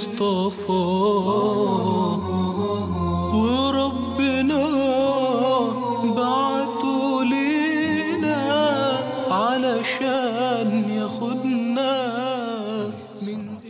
المصطفى وربنا بعته لينا علشان ياخدنا من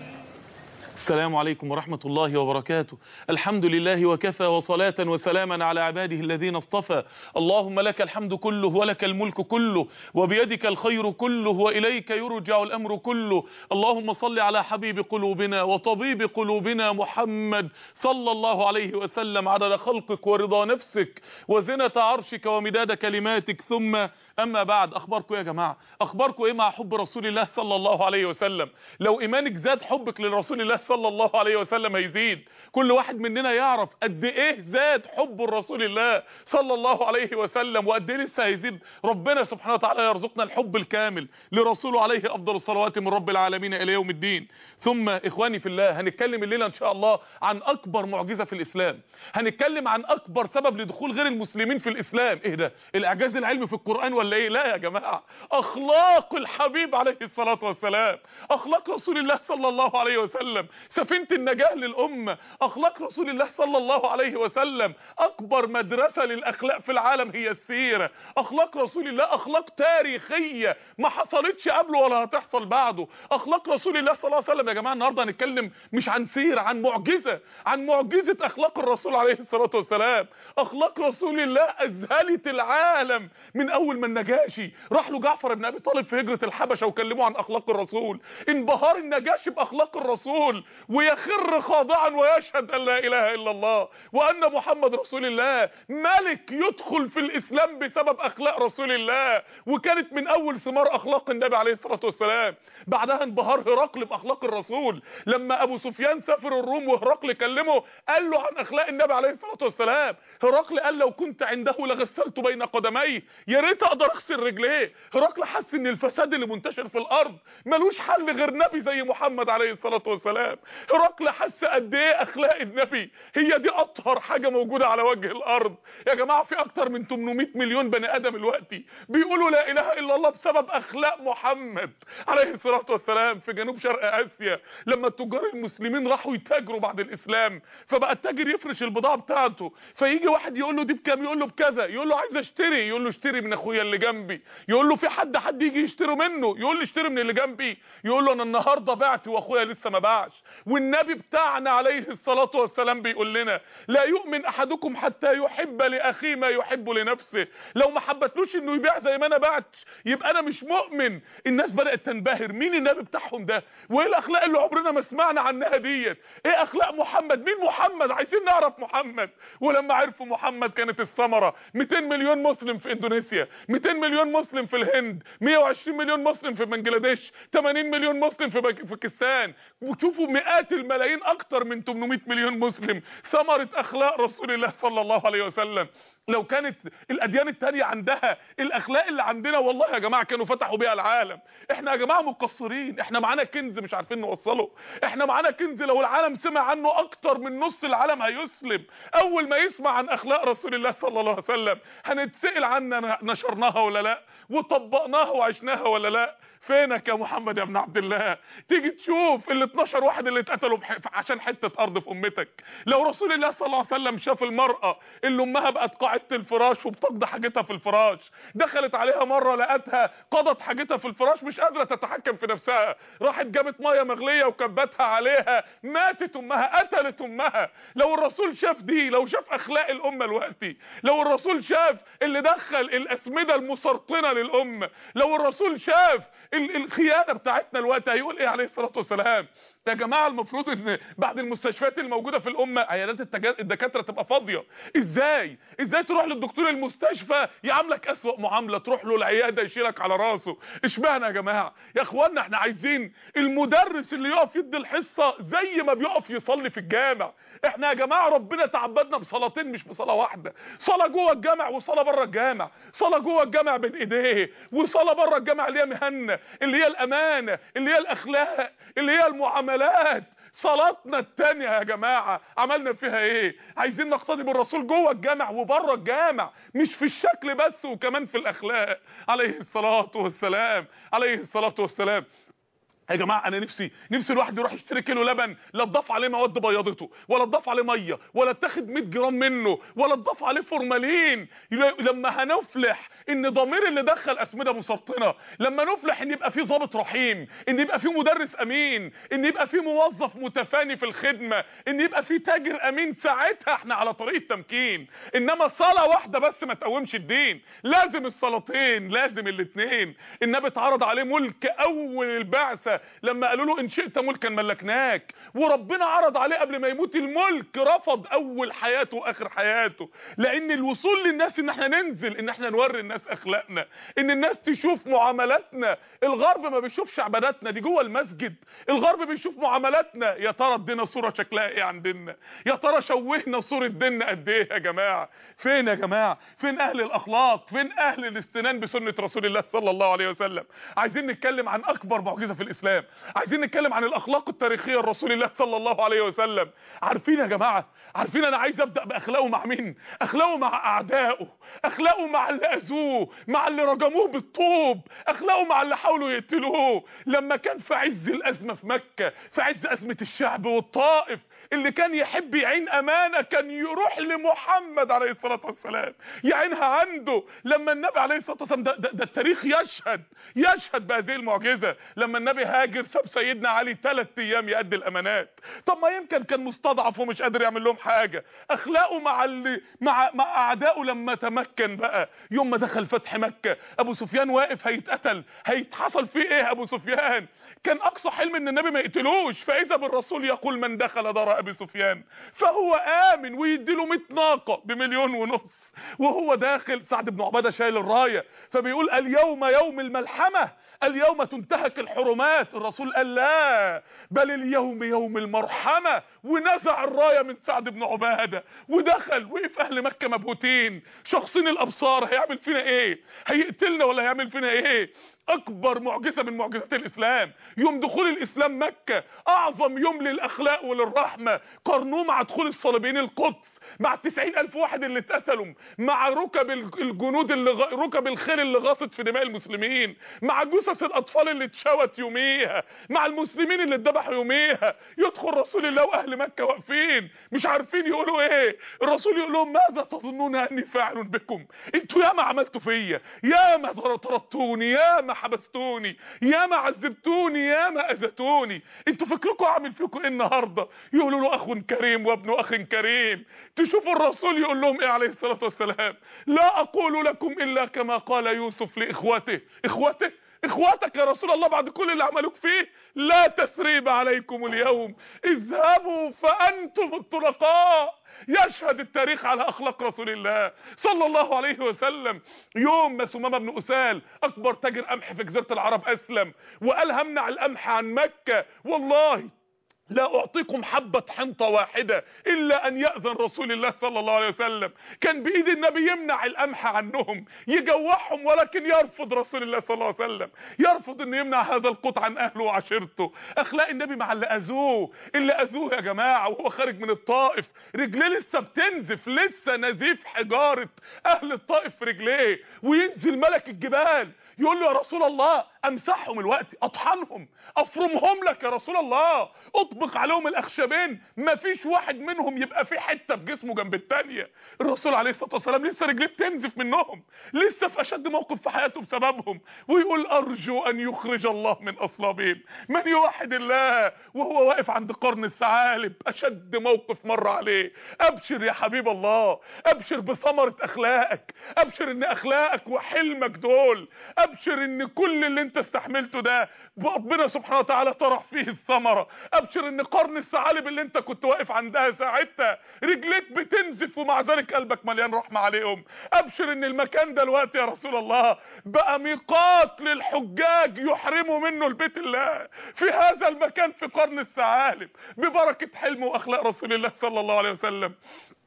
السلام عليكم ورحمة الله وبركاته الحمد لله وكفى وصلاة وسلاما على عباده الذين اصطفى اللهم لك الحمد كله ولك الملك كله وبيدك الخير كله وإليك يرجع الأمر كله اللهم صل على حبيب قلوبنا وطبيب قلوبنا محمد صلى الله عليه وسلم عدد خلقك ورضا نفسك وزنة عرشك ومداد كلماتك ثم أما بعد أخباركم يا جماعة أخباركم إيه مع حب رسول الله صلى الله عليه وسلم لو إيمانك زاد حبك لرسول الله صلى الله عليه وسلم هيزيد كل واحد مننا يعرف قد إيه زاد حب الرسول الله صلى الله عليه وسلم وقد إيه لسه هيزيد ربنا سبحانه وتعالى يرزقنا الحب الكامل لرسوله عليه أفضل الصلوات من رب العالمين إلى يوم الدين ثم إخواني في الله هنتكلم الليلة إن شاء الله عن أكبر معجزة في الإسلام هنتكلم عن أكبر سبب لدخول غير المسلمين في الإسلام إيه ده الإعجاز العلمي في القرآن ولا إيه لا يا جماعة أخلاق الحبيب عليه الصلاة والسلام أخلاق رسول الله صلى الله عليه وسلم سفينة النجاة للأمة أخلاق رسول الله صلى الله عليه وسلم أكبر مدرسة للأخلاق في العالم هي السيرة أخلاق رسول الله أخلاق تاريخية ما حصلتش قبله ولا هتحصل بعده أخلاق رسول الله صلى الله عليه وسلم يا جماعة النهاردة هنتكلم مش عن سيرة عن معجزة عن معجزة أخلاق الرسول عليه الصلاة والسلام أخلاق رسول الله أذهلت العالم من أول ما النجاشي راح له جعفر بن أبي طالب في هجرة الحبشة وكلموه عن أخلاق الرسول انبهار النجاشي بأخلاق الرسول ويخر خاضعا ويشهد أن لا إله إلا الله وأن محمد رسول الله ملك يدخل في الإسلام بسبب أخلاق رسول الله وكانت من أول ثمار أخلاق النبي عليه الصلاة والسلام بعدها انبهار هرقل بأخلاق الرسول لما أبو سفيان سافر الروم وهرقل كلمه قال له عن أخلاق النبي عليه الصلاة والسلام هرقل قال لو كنت عنده لغسلت بين قدميه يا ريت أقدر أغسل رجليه هرقل حس إن الفساد اللي منتشر في الأرض ملوش حل غير نبي زي محمد عليه الصلاة والسلام هرقل حس قد ايه اخلاق النبي هي دي اطهر حاجة موجودة على وجه الارض يا جماعة في اكتر من 800 مليون بني ادم دلوقتي بيقولوا لا اله الا الله بسبب اخلاق محمد عليه الصلاة والسلام في جنوب شرق اسيا لما التجار المسلمين راحوا يتاجروا بعد الاسلام فبقى التاجر يفرش البضاعة بتاعته فيجي واحد يقول له دي بكام يقول له بكذا يقول له عايز اشتري يقول له اشتري من اخويا اللي جنبي يقول له في حد حد يجي يشتري منه يقول له اشتري من اللي جنبي يقول له انا النهارده بعت واخويا لسه ما باعش والنبي بتاعنا عليه الصلاة والسلام بيقول لنا لا يؤمن احدكم حتى يحب لاخيه ما يحب لنفسه لو ما حبتلوش انه يبيع زي ما انا بعت يبقى انا مش مؤمن الناس بدأت تنبهر مين النبي بتاعهم ده وايه الاخلاق اللي عمرنا ما سمعنا عنها ديت ايه اخلاق محمد مين محمد عايزين نعرف محمد ولما عرفوا محمد كانت الثمرة 200 مليون مسلم في اندونيسيا 200 مليون مسلم في الهند 120 مليون مسلم في بنجلاديش 80 مليون مسلم في باكستان وتشوفوا مئات الملايين اكتر من 800 مليون مسلم ثمرة اخلاق رسول الله صلى الله عليه وسلم لو كانت الاديان التانية عندها الاخلاق اللي عندنا والله يا جماعة كانوا فتحوا بيها العالم احنا يا جماعة مقصرين احنا معانا كنز مش عارفين نوصله احنا معانا كنز لو العالم سمع عنه اكتر من نص العالم هيسلم اول ما يسمع عن اخلاق رسول الله صلى الله عليه وسلم هنتسأل عننا نشرناها ولا لا وطبقناها وعشناها ولا لا فينك يا محمد يا ابن عبد الله تيجي تشوف ال 12 واحد اللي اتقتلوا بح... عشان حته ارض في امتك لو رسول الله صلى الله عليه وسلم شاف المراه اللي امها بقت قاعده الفراش وبتقضي حاجتها في الفراش دخلت عليها مره لقتها قضت حاجتها في الفراش مش قادره تتحكم في نفسها راحت جابت ميه مغليه وكبتها عليها ماتت امها قتلت امها لو الرسول شاف دي لو شاف اخلاق الامه دلوقتي لو الرسول شاف اللي دخل الاسمده المسرطنه للامه لو الرسول شاف الخيانه بتاعتنا الوقت هيقول ايه عليه الصلاه والسلام يا جماعه المفروض ان بعد المستشفيات الموجوده في الامه عيادات الدكاتره تبقى فاضيه ازاي ازاي تروح للدكتور المستشفى يعاملك اسوأ معامله تروح له العياده يشيلك على راسه اشمعنى يا جماعه يا اخوانا احنا عايزين المدرس اللي يقف يدي الحصه زي ما بيقف يصلي في الجامع احنا يا جماعه ربنا تعبدنا بصلاتين مش بصلاه واحده صلاه جوه الجامع وصلاه بره الجامع صلاه جوه الجامع بين ايديه وصلاه بره الجامع اللي هي مهنه اللي هي الامانه اللي هي الاخلاق اللي هي المعاملات صلاتنا التانية يا جماعة عملنا فيها ايه عايزين نقتدي بالرسول جوه الجامع وبره الجامع مش في الشكل بس وكمان في الاخلاق عليه الصلاة والسلام عليه الصلاة والسلام يا جماعه انا نفسي نفسي الواحد يروح يشتري كيلو لبن لا تضاف عليه مواد بيضته ولا تضاف عليه ميه ولا تاخد 100 جرام منه ولا تضاف عليه فورمالين لما هنفلح ان ضمير اللي دخل اسمده مسرطنه لما نفلح ان يبقى في ضابط رحيم ان يبقى في مدرس امين ان يبقى في موظف متفاني في الخدمه ان يبقى في تاجر امين ساعتها احنا على طريق التمكين انما صلاه واحده بس ما تقومش الدين لازم الصلاتين لازم الاثنين النبي اتعرض عليه ملك اول البعثه لما قالوا له ان شئت ملكا ملكناك وربنا عرض عليه قبل ما يموت الملك رفض اول حياته واخر حياته لان الوصول للناس ان احنا ننزل ان احنا نوري الناس اخلاقنا ان الناس تشوف معاملاتنا الغرب ما بيشوفش عباداتنا دي جوه المسجد الغرب بيشوف معاملاتنا يا ترى ادينا صوره شكلها ايه عندنا يا ترى شوهنا صوره ديننا قد ايه يا جماعه فين يا جماعه فين اهل الاخلاق فين اهل الاستنان بسنه رسول الله صلى الله عليه وسلم عايزين نتكلم عن اكبر معجزه في الاسلام عايزين نتكلم عن الاخلاق التاريخيه لرسول الله صلى الله عليه وسلم عارفين يا جماعه عارفين انا عايز ابدا باخلاقه مع مين اخلاقه مع اعدائه اخلاقه مع اللي اذوه مع اللي رجموه بالطوب اخلاقه مع اللي حاولوا يقتلوه لما كان في عز الازمه في مكه في عز ازمه الشعب والطائف اللي كان يحب يعين امانه كان يروح لمحمد عليه الصلاه والسلام يعينها عنده لما النبي عليه الصلاه والسلام ده, ده, ده التاريخ يشهد يشهد بهذه المعجزه لما النبي هاجر ساب سيدنا علي ثلاث ايام يؤدي الامانات طب ما يمكن كان مستضعف ومش قادر يعمل لهم حاجه اخلاقه مع اللي مع مع اعدائه لما تمكن بقى يوم ما دخل فتح مكه ابو سفيان واقف هيتقتل هيتحصل فيه ايه ابو سفيان كان اقصى حلم ان النبي ما يقتلوش فاذا بالرسول يقول من دخل دار ابي سفيان فهو امن ويديله 100 ناقه بمليون ونص وهو داخل سعد بن عباده شايل الرايه فبيقول اليوم يوم الملحمه اليوم تنتهك الحرمات الرسول قال لا بل اليوم يوم المرحمه ونزع الرايه من سعد بن عباده ودخل وقف اهل مكه مبهوتين شخصين الابصار هيعمل فينا ايه هيقتلنا ولا هيعمل فينا ايه اكبر معجزه من معجزات الاسلام يوم دخول الاسلام مكه اعظم يوم للاخلاق وللرحمه قارنوه مع دخول الصليبيين القدس مع التسعين الف واحد اللي اتقتلوا مع ركب الجنود اللي غ... ركب الخيل اللي غاصت في دماء المسلمين مع جثث الاطفال اللي اتشوت يوميها مع المسلمين اللي اتذبحوا يوميها يدخل رسول الله واهل مكه واقفين مش عارفين يقولوا ايه الرسول يقول لهم ماذا تظنون اني فاعل بكم انتوا ياما عملتوا فيا ياما طردتوني ياما حبستوني ياما عذبتوني ياما اذيتوني انتوا فكركم اعمل فيكم ايه النهارده يقولوا له اخ كريم وابن اخ كريم تشوفوا الرسول يقول لهم ايه عليه الصلاه والسلام لا اقول لكم الا كما قال يوسف لاخوته اخوته اخواتك يا رسول الله بعد كل اللي عملوك فيه لا تثريب عليكم اليوم اذهبوا فانتم الطلقاء يشهد التاريخ على اخلاق رسول الله صلى الله عليه وسلم يوم ما سمامه بن اسال اكبر تاجر قمح في جزيره العرب اسلم وقال همنع القمح عن مكه والله لا اعطيكم حبة حنطة واحدة الا ان يأذن رسول الله صلى الله عليه وسلم كان بايد النبي يمنع القمح عنهم يجوعهم ولكن يرفض رسول الله صلى الله عليه وسلم يرفض انه يمنع هذا القوت عن اهله وعشيرته اخلاق النبي مع اللي اذوه اللي اذوه يا جماعة وهو خارج من الطائف رجليه لسه بتنزف لسه نزيف حجارة اهل الطائف في رجليه وينزل ملك الجبال يقول له يا رسول الله امسحهم الوقت اطحنهم افرمهم لك يا رسول الله اطبق عليهم الاخشبين مفيش واحد منهم يبقى في حته في جسمه جنب الثانيه الرسول عليه الصلاه والسلام لسه رجليه بتنزف منهم لسه في اشد موقف في حياته بسببهم ويقول ارجو ان يخرج الله من اصلابهم من يوحد الله وهو واقف عند قرن الثعالب اشد موقف مر عليه ابشر يا حبيب الله ابشر بثمره اخلاقك ابشر ان اخلاقك وحلمك دول ابشر ان كل اللي انت استحملته ده ربنا سبحانه وتعالى طرح فيه الثمره ابشر ان قرن الثعالب اللي انت كنت واقف عندها ساعتها رجليك بتنزف ومع ذلك قلبك مليان رحمه عليهم ابشر ان المكان ده الوقت يا رسول الله بقى ميقات للحجاج يحرموا منه البيت الله في هذا المكان في قرن الثعالب ببركه حلم واخلاق رسول الله صلى الله عليه وسلم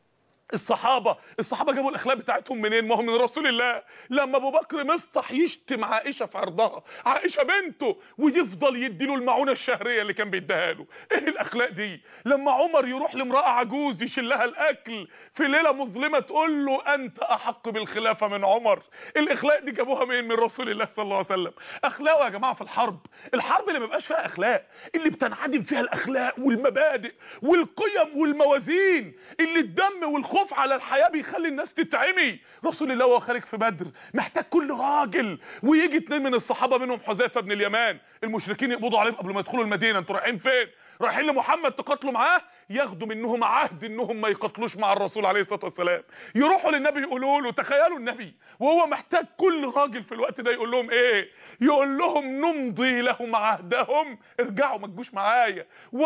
الصحابة الصحابة جابوا الأخلاق بتاعتهم منين ما هو من رسول الله لما أبو بكر مصطح يشتم عائشة في عرضها عائشة بنته ويفضل يديله المعونة الشهرية اللي كان بيديها له إيه الأخلاق دي لما عمر يروح لامرأة عجوز يشلها الأكل في ليلة مظلمة تقول له أنت أحق بالخلافة من عمر الأخلاق دي جابوها منين من رسول الله صلى الله عليه وسلم أخلاق يا جماعة في الحرب الحرب اللي ما بيبقاش فيها أخلاق اللي بتنعدم فيها الأخلاق والمبادئ والقيم والموازين اللي الدم والخوف الخوف على الحياة بيخلي الناس تتعمي رسول الله وهو خارج في بدر محتاج كل راجل ويجي اتنين من الصحابة منهم حذيفة بن اليمان المشركين يقبضوا عليهم قبل ما يدخلوا المدينة انتوا رايحين فين رايحين لمحمد تقاتلوا معاه ياخدوا منهم عهد انهم ما يقاتلوش مع الرسول عليه الصلاه والسلام يروحوا للنبي يقولوا له تخيلوا النبي وهو محتاج كل راجل في الوقت ده يقول لهم ايه يقول لهم نمضي لهم عهدهم ارجعوا ما تجوش معايا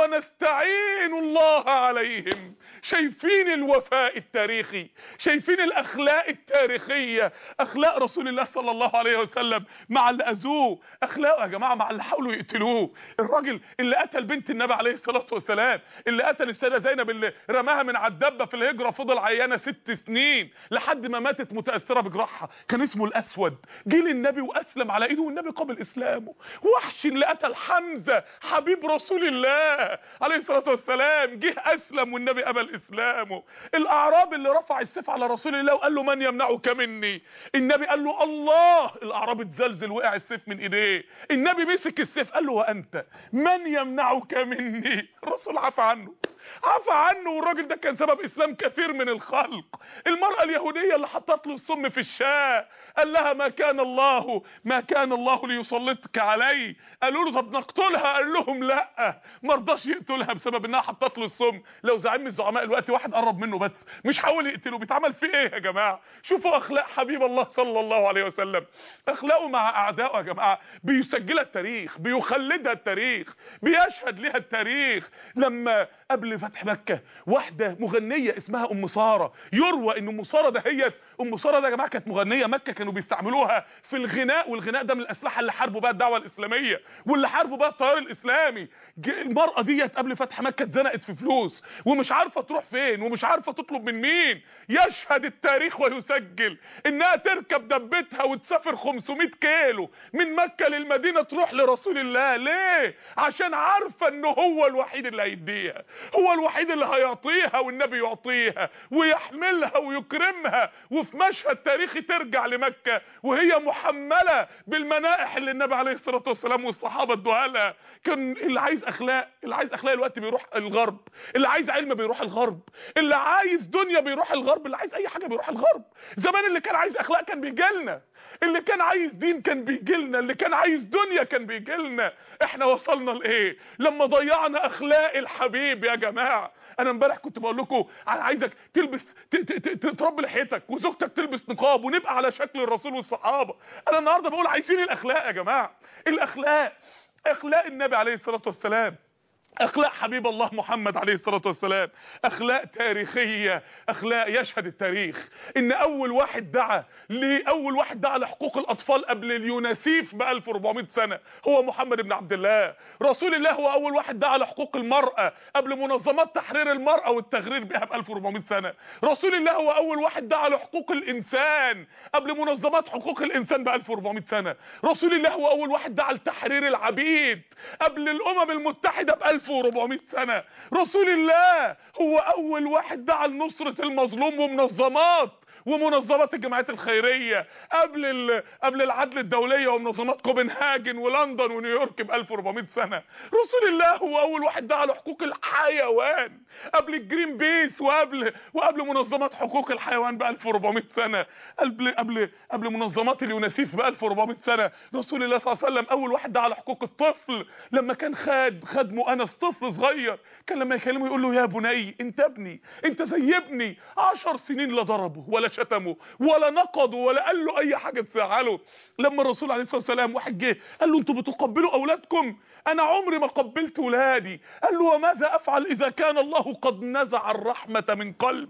ونستعين الله عليهم شايفين الوفاء التاريخي شايفين الاخلاق التاريخيه اخلاق رسول الله صلى الله عليه وسلم مع اللي اذوه اخلاقه يا جماعه مع اللي حاولوا يقتلوه الراجل اللي قتل بنت النبي عليه الصلاه والسلام اللي قتل السيده زينب اللي رماها من على الدبه في الهجره فضل عيانه ست سنين لحد ما ماتت متاثره بجراحها كان اسمه الاسود جه للنبي واسلم على ايده والنبي قبل اسلامه وحش اللي قتل حمزه حبيب رسول الله عليه الصلاه والسلام جه اسلم والنبي قبل اسلامه الاعراب اللي رفع السيف على رسول الله وقال له من يمنعك مني النبي قال له الله الاعراب اتزلزل وقع السيف من ايديه النبي مسك السيف قال له وانت من يمنعك مني الرسول عفى عنه عفى عنه والراجل ده كان سبب اسلام كثير من الخلق المرأة اليهودية اللي حطت له السم في الشاة قال لها ما كان الله ما كان الله ليسلطك علي قالوا له طب نقتلها قال لهم لا ما رضاش يقتلها بسبب انها حطت له السم لو زعيم من الزعماء الوقت واحد قرب منه بس مش حاول يقتله بيتعمل فيه ايه يا جماعه شوفوا اخلاق حبيب الله صلى الله عليه وسلم اخلاقه مع اعدائه يا جماعه بيسجلها التاريخ بيخلدها التاريخ بيشهد لها التاريخ لما قبل فتح مكة واحدة مغنية اسمها ام سارة يروى ان ام سارة دهيت ام سارة ده يا جماعة كانت مغنية مكة كانوا بيستعملوها في الغناء والغناء ده من الاسلحة اللي حاربوا بقى الدعوة الاسلامية واللي حاربوا بقى التيار الاسلامي المرأة ديت قبل فتح مكة اتزنقت في فلوس ومش عارفة تروح فين ومش عارفة تطلب من مين يشهد التاريخ ويسجل انها تركب دبتها وتسافر 500 كيلو من مكة للمدينة تروح لرسول الله ليه عشان عارفة انه هو الوحيد اللي هيديها هو الوحيد اللي هيعطيها والنبي يعطيها ويحملها ويكرمها وفي مشهد تاريخي ترجع لمكة وهي محملة بالمنائح اللي النبي عليه الصلاة والسلام والصحابة ادوها لها كان اللي عايز اخلاق اللي عايز اخلاق الوقت بيروح الغرب اللي عايز علم بيروح الغرب اللي عايز دنيا بيروح الغرب اللي عايز اي حاجة بيروح الغرب زمان اللي كان عايز اخلاق كان بيجي لنا اللي كان عايز دين كان بيجي لنا اللي كان عايز دنيا كان بيجي لنا احنا وصلنا لايه لما ضيعنا اخلاق الحبيب يا جماعه انا امبارح كنت بقول لكم انا عايزك تلبس تربي لحيتك وزوجتك تلبس نقاب ونبقى على شكل الرسول والصحابه انا النهارده بقول عايزين الاخلاق يا جماعه الاخلاق اخلاق النبي عليه الصلاه والسلام اخلاق حبيب الله محمد عليه الصلاة والسلام اخلاق تاريخية اخلاق يشهد التاريخ ان اول واحد دعا لاول واحد دعا لحقوق الاطفال قبل اليونسيف ب 1400 سنة هو محمد بن عبد الله رسول الله هو اول واحد دعا لحقوق المرأة قبل منظمات تحرير المرأة والتغرير بها ب 1400 سنة رسول الله هو اول واحد دعا لحقوق الانسان قبل منظمات حقوق الانسان ب 1400 سنة رسول الله هو اول واحد دعا لتحرير العبيد قبل الامم المتحدة ب 1400 سنة رسول الله هو اول واحد دعا لنصرة المظلوم ومنظمات ومنظمات الجمعيات الخيرية قبل ال... قبل العدل الدولية ومنظمات كوبنهاجن ولندن ونيويورك ب 1400 سنة رسول الله هو اول واحد دعا لحقوق الحيوان قبل الجرين بيس وقبل وقبل منظمات حقوق الحيوان ب 1400 سنة قبل قبل قبل منظمات اليونسيف ب 1400 سنة رسول الله صلى الله عليه وسلم اول واحد دعا لحقوق الطفل لما كان خاد خدمه انس طفل صغير كان لما يكلمه يقول له يا بني انت ابني انت زي ابني 10 سنين لا ضربه ولا شتمه ولا نقضه ولا قال له اي حاجه تزعله لما الرسول عليه الصلاه والسلام واحد جه قال له انتوا بتقبلوا اولادكم انا عمري ما قبلت ولادي قال له وماذا افعل اذا كان الله قد نزع الرحمه من قلبك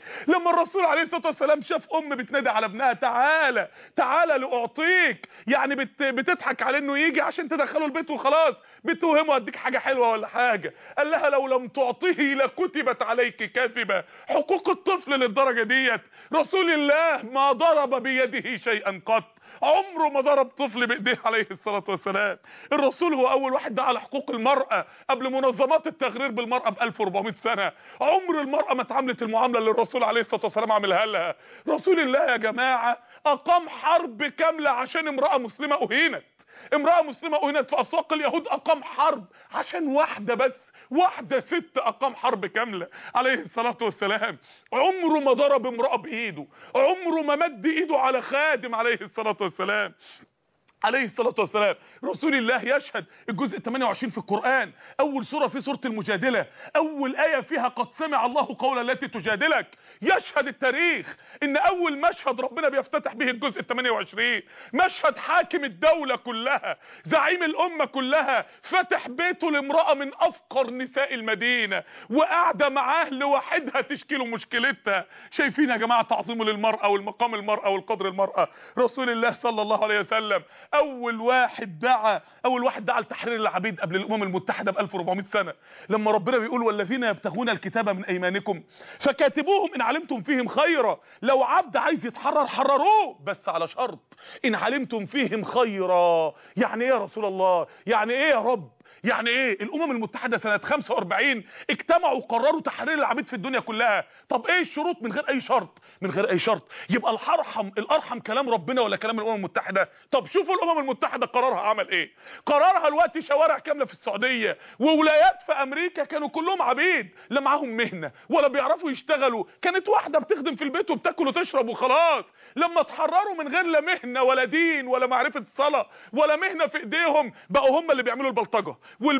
لما الرسول عليه الصلاه والسلام شاف ام بتنادي على ابنها تعالى تعالى لاعطيك يعني بت بتضحك عليه انه يجي عشان تدخله البيت وخلاص بتوهمه اديك حاجه حلوه ولا حاجه قال لها لو لم تعطيه لكتبت عليك كذبه حقوق الطفل للدرجه ديت رسول الله ما ضرب بيده شيئا قط عمره ما ضرب طفل بايديه عليه الصلاه والسلام الرسول هو اول واحد دعا على حقوق المراه قبل منظمات التغرير بالمراه ب 1400 سنه عمر المراه ما اتعاملت المعامله اللي الرسول عليه الصلاه والسلام عاملها لها رسول الله يا جماعه اقام حرب كامله عشان امراه مسلمه اهينت امراه مسلمه اهينت في اسواق اليهود اقام حرب عشان واحده بس واحدة ست أقام حرب كاملة عليه الصلاة والسلام عمره ما ضرب امرأة بإيده عمره ما مد إيده على خادم عليه الصلاة والسلام عليه الصلاة والسلام رسول الله يشهد الجزء 28 في القرآن أول سورة في سورة المجادلة أول آية فيها قد سمع الله قول التي تجادلك يشهد التاريخ إن أول مشهد ربنا بيفتتح به الجزء 28 مشهد حاكم الدولة كلها زعيم الأمة كلها فتح بيته لامرأة من أفقر نساء المدينة وقاعدة معاه لوحدها تشكي له مشكلتها شايفين يا جماعة تعظيمه للمرأة والمقام المرأة والقدر المرأة رسول الله صلى الله عليه وسلم اول واحد دعا اول واحد دعا لتحرير العبيد قبل الامم المتحده ب 1400 سنه لما ربنا بيقول والذين يبتغون الكتاب من ايمانكم فكاتبوهم ان علمتم فيهم خيرا لو عبد عايز يتحرر حرروه بس على شرط ان علمتم فيهم خيرا يعني ايه يا رسول الله يعني ايه يا رب يعني ايه الامم المتحده سنه 45 اجتمعوا وقرروا تحرير العبيد في الدنيا كلها طب ايه الشروط من غير اي شرط من غير اي شرط يبقى الارحم الارحم كلام ربنا ولا كلام الامم المتحده طب شوفوا الامم المتحده قرارها عمل ايه قرارها الوقت شوارع كامله في السعوديه وولايات في امريكا كانوا كلهم عبيد لا معاهم مهنه ولا بيعرفوا يشتغلوا كانت واحده بتخدم في البيت وبتاكل وتشرب وخلاص لما اتحرروا من غير لا مهنه ولا دين ولا معرفه صلاه ولا مهنه في ايديهم بقوا هم اللي بيعملوا البلطجه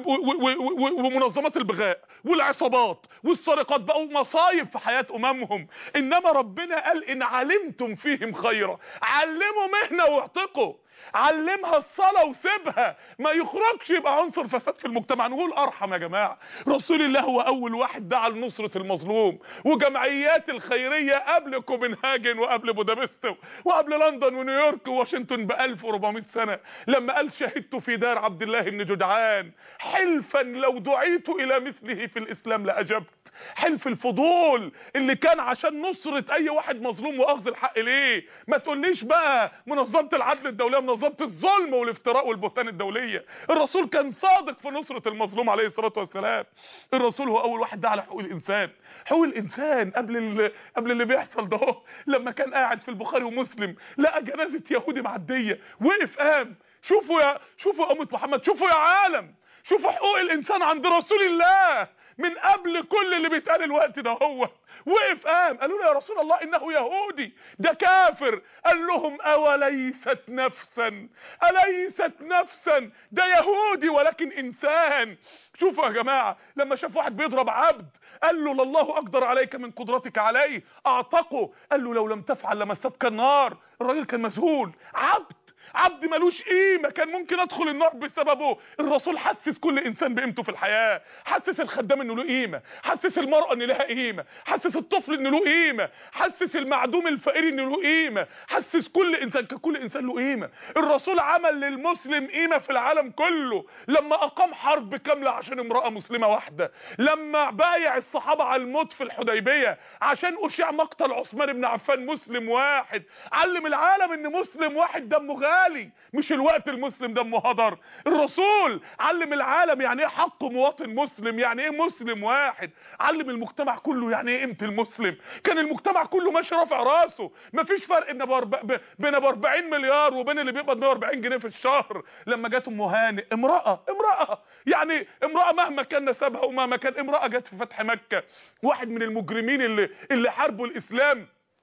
ومنظمات البغاء والعصابات والسرقات بقوا مصايب في حياة اممهم انما ربنا قال ان علمتم فيهم خيرا علموا مهنة واعتقوا علمها الصلاة وسيبها ما يخرجش يبقى عنصر فساد في المجتمع نقول ارحم يا جماعة رسول الله هو اول واحد دعا لنصرة المظلوم وجمعيات الخيرية قبل كوبنهاجن وقبل بودابست وقبل لندن ونيويورك وواشنطن ب 1400 سنة لما قال شهدت في دار عبد الله بن جدعان حلفا لو دعيت الى مثله في الاسلام لاجبت حلف الفضول اللي كان عشان نصرة اي واحد مظلوم واخذ الحق ليه ما تقوليش بقى منظمة العدل الدولية منظمة الظلم والافتراء والبهتان الدولية الرسول كان صادق في نصرة المظلوم عليه الصلاة والسلام الرسول هو اول واحد دعا على حقوق الانسان حقوق الانسان قبل اللي قبل اللي بيحصل ده لما كان قاعد في البخاري ومسلم لقى جنازة يهودي معدية وقف قام شوفوا يا شوفوا أمة محمد شوفوا يا عالم شوفوا حقوق الانسان عند رسول الله من قبل كل اللي بيتقال الوقت ده هو وقف قام قالوا له يا رسول الله انه يهودي ده كافر قال لهم اوليست نفسا اليست نفسا ده يهودي ولكن انسان شوفوا يا جماعه لما شاف واحد بيضرب عبد قال له لله اقدر عليك من قدرتك عليه اعتقه قال له لو لم تفعل لمستك النار الراجل كان مذهول عبد عبد ملوش قيمه كان ممكن ادخل النار بسببه الرسول حسس كل انسان بقيمته في الحياه حسس الخدام انه له قيمه حسس المراه ان لها قيمه حسس الطفل انه له قيمه حسس المعدوم الفقير انه له قيمه حسس كل انسان ككل انسان له قيمه الرسول عمل للمسلم قيمه في العالم كله لما اقام حرب كامله عشان امراه مسلمه واحده لما بايع الصحابه على الموت في الحديبيه عشان اشيع مقتل عثمان بن عفان مسلم واحد علم العالم ان مسلم واحد دمه غالي غالي مش الوقت المسلم دمه هدر الرسول علم العالم يعني ايه حق مواطن مسلم يعني ايه مسلم واحد علم المجتمع كله يعني ايه قيمه المسلم كان المجتمع كله ماشي رافع راسه مفيش فرق ان بين ب 40 مليار وبين اللي بيقبض 140 جنيه في الشهر لما جت ام هانئ امراه امراه يعني امراه مهما كان نسبها ومهما كان امراه جت في فتح مكه واحد من المجرمين اللي اللي حاربوا الاسلام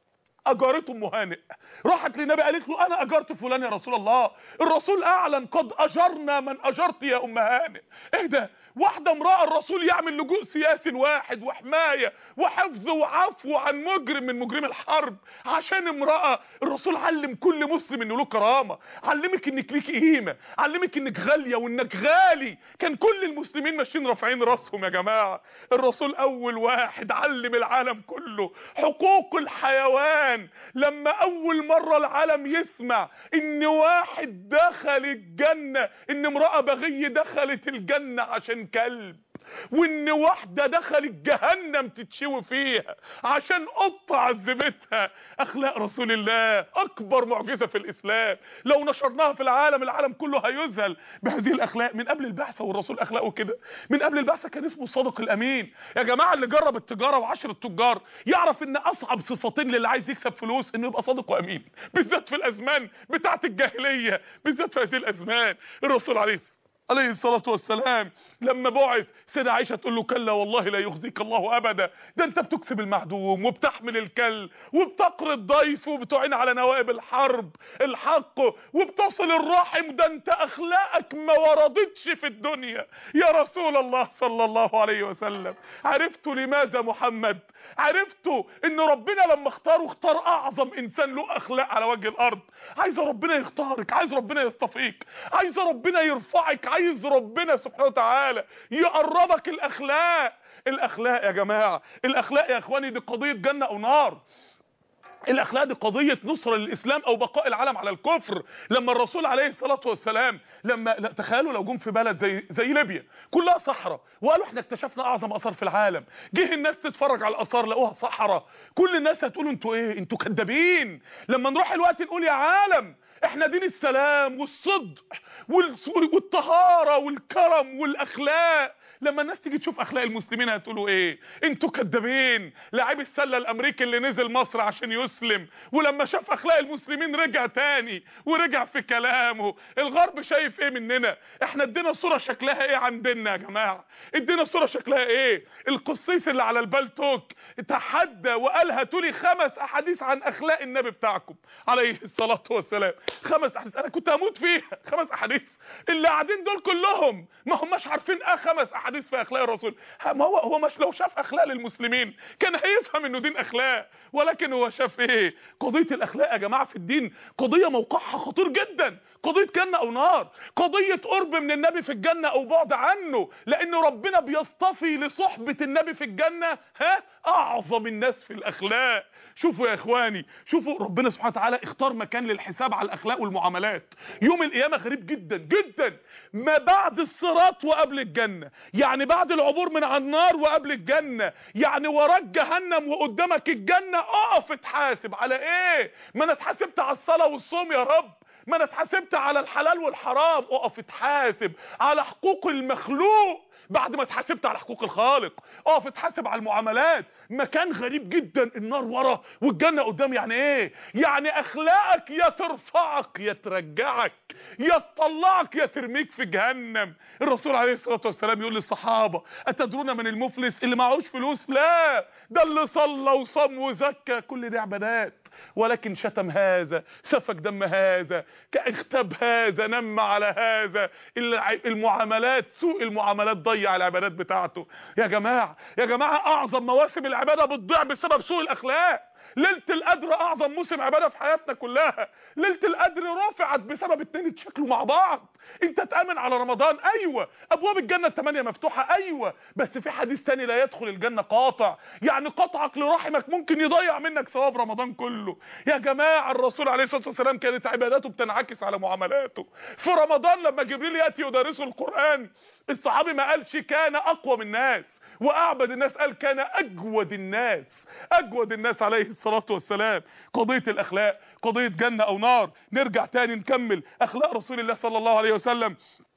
اجارته ام هانئ راحت للنبي قالت له انا اجرت فلان يا رسول الله الرسول اعلن قد اجرنا من اجرت يا ام هانئ ايه ده واحده امراه الرسول يعمل لجوء سياسي واحد وحمايه وحفظ وعفو عن مجرم من مجرمي الحرب عشان امراه الرسول علم كل مسلم انه له كرامه علمك انك ليك قيمه علمك انك غاليه وانك غالي كان كل المسلمين ماشيين رافعين راسهم يا جماعه الرسول اول واحد علم العالم كله حقوق الحيوان لما اول مره العالم يسمع ان واحد دخل الجنه ان امراه بغي دخلت الجنه عشان كلب وان واحده دخلت جهنم تتشوي فيها عشان قطه عذبتها اخلاق رسول الله اكبر معجزه في الاسلام لو نشرناها في العالم العالم كله هيذهل بهذه الاخلاق من قبل البعثه والرسول اخلاقه كده من قبل البعثه كان اسمه الصادق الامين يا جماعه اللي جرب التجاره وعشر التجار يعرف ان اصعب صفتين للي عايز يكسب فلوس انه يبقى صادق وامين بالذات في الازمان بتاعه الجاهليه بالذات في هذه الازمان الرسول عليه عليه الصلاة والسلام لما بعث سيدة عائشة تقول له كلا والله لا يخزيك الله أبدا ده أنت بتكسب المعدوم وبتحمل الكل وبتقري الضيف وبتعين على نوائب الحرب الحق وبتصل الرحم ده أنت أخلاقك ما وردتش في الدنيا يا رسول الله صلى الله عليه وسلم عرفت لماذا محمد عرفتوا ان ربنا لما اختاره اختار اعظم انسان له اخلاق على وجه الارض عايز ربنا يختارك عايز ربنا يصطفيك عايز ربنا يرفعك عايز ربنا سبحانه وتعالى يقربك الاخلاق الاخلاق يا جماعه الاخلاق يا اخواني دي قضيه جنه او نار الاخلاق دي قضيه نصره للاسلام او بقاء العالم على الكفر لما الرسول عليه الصلاه والسلام لما لا تخيلوا لو جم في بلد زي زي ليبيا كلها صحراء وقالوا احنا اكتشفنا اعظم اثار في العالم جه الناس تتفرج على الاثار لقوها صحراء كل الناس هتقولوا انتوا ايه انتوا كدابين لما نروح الوقت نقول يا عالم احنا دين السلام والصدق والس- والطهاره والكرم والاخلاق لما الناس تيجي تشوف اخلاق المسلمين هتقولوا ايه انتوا كدابين لاعب السله الامريكي اللي نزل مصر عشان يسلم ولما شاف اخلاق المسلمين رجع تاني ورجع في كلامه الغرب شايف ايه مننا احنا ادينا صوره شكلها ايه عن ديننا يا جماعه ادينا صوره شكلها ايه القصيص اللي على البالتوك تحدى وقال هاتوا لي خمس احاديث عن اخلاق النبي بتاعكم عليه الصلاه والسلام خمس احاديث انا كنت هموت فيها خمس احاديث اللي قاعدين دول كلهم ما هماش عارفين اه خمس احاديث في اخلاق الرسول ها، ما هو هو مش لو شاف اخلاق للمسلمين كان هيفهم انه دين اخلاق ولكن هو شاف ايه قضيه الاخلاق يا جماعه في الدين قضيه موقعها خطير جدا قضيه جنه او نار قضيه قرب من النبي في الجنه او بعد عنه لان ربنا بيصطفي لصحبه النبي في الجنه ها اعظم الناس في الاخلاق شوفوا يا اخواني شوفوا ربنا سبحانه وتعالى اختار مكان للحساب على الاخلاق والمعاملات يوم القيامه غريب جدا جدا ما بعد الصراط وقبل الجنه يعني بعد العبور من على النار وقبل الجنه يعني وراك جهنم وقدامك الجنه اقف اتحاسب على ايه ما انا اتحاسبت على الصلاه والصوم يا رب ما انا اتحاسبت على الحلال والحرام اقف اتحاسب على حقوق المخلوق بعد ما اتحاسبت على حقوق الخالق اقف اتحاسب على المعاملات مكان غريب جدا النار ورا والجنه قدام يعني ايه يعني اخلاقك يا ترفعك يا ترجعك يا تطلعك يا ترميك في جهنم الرسول عليه الصلاه والسلام يقول للصحابه اتدرون من المفلس اللي معهوش فلوس لا ده اللي صلى وصام وزكى كل دي عبادات ولكن شتم هذا سفك دم هذا اغتاب هذا نم على هذا الع- المعاملات سوء المعاملات ضيع العبادات بتاعته يا جماعه يا جماعه اعظم مواسم العباده بتضيع بسبب سوء الاخلاق ليله القدر اعظم موسم عباده في حياتنا كلها ليله القدر رفعت بسبب اتنين اتشكلوا مع بعض انت تامن على رمضان ايوه ابواب الجنه الثمانيه مفتوحه ايوه بس في حديث تاني لا يدخل الجنه قاطع يعني قطعك لرحمك ممكن يضيع منك ثواب رمضان كله يا جماعه الرسول عليه الصلاه والسلام كانت عباداته بتنعكس على معاملاته في رمضان لما جبريل ياتي يدرسه القران الصحابي ما قالش كان اقوى من الناس واعبد الناس قال كان اجود الناس اجود الناس عليه الصلاه والسلام قضيه الاخلاق قضيه جنه او نار نرجع تاني نكمل اخلاق رسول الله صلى الله عليه وسلم